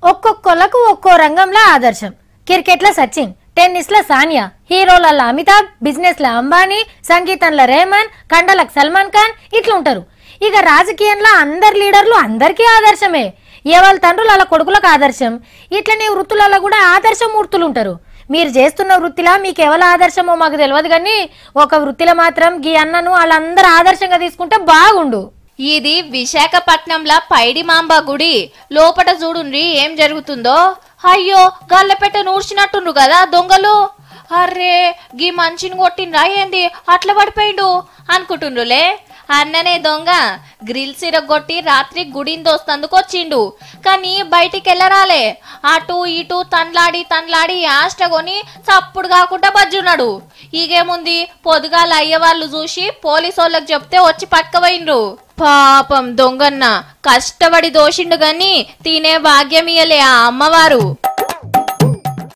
ఒక్కొక్కళ్ళకు ఒక్కో రంగంలో ఆదర్శం క్రికెట్లో సచిన్ టెన్నిస్లో సానియా హీరోలలో అమితాబ్ బిజినెస్లో అంబానీ సంగీతంలో రేమన్ కండలకు సల్మాన్ ఖాన్ ఇట్లా ఉంటారు ఇక రాజకీయంలో అందరు లీడర్లు అందరికీ ఆదర్శమే ఏ వాళ్ళ తండ్రులు వాళ్ళ కొడుకులకు ఆదర్శం ఇట్లనే వృత్తులలో కూడా ఆదర్శమూర్తులు ఉంటారు మీరు చేస్తున్న వృత్తిలా మీకు ఎవరు ఆదర్శమో మాకు తెలియదు కానీ ఒక వృత్తిలో మాత్రం గీ అన్నను వాళ్ళందరూ ఆదర్శంగా తీసుకుంటే బాగుండు ఇది విశాఖపట్నంలో పైడిమాంబ గుడి లోపట చూడుండ్రి ఏం జరుగుతుందో అయ్యో గల్లపెట్ట నూడ్చినట్టుండ్రు కదా దొంగలు అర్రే గీ మనిషిని కొట్టిండ్రా ఏంది అట్లా పడిపోయిండు అనుకుంటుండ్రులే అన్ననే దొంగ గ్రిల్ సిరగొట్టి రాత్రి గుడిని దోస్తందుకు వచ్చిండు కానీ బయటికి వెళ్ళరాలే అటు ఇటు తన్లాడి తన్లాడి యాష్టగొని చప్పుడు కాకుండా బజ్జున్నాడు ఈగేముంది పొదుగాల అయ్య వాళ్ళు చూసి పోలీసు వాళ్ళకి చెప్తే వచ్చి పట్టుకపోయిండ్రు పాపం దొంగన్న కష్టపడి దోషిండు గాని తినే భాగ్యం ఇయ్యలే ఆ అమ్మవారు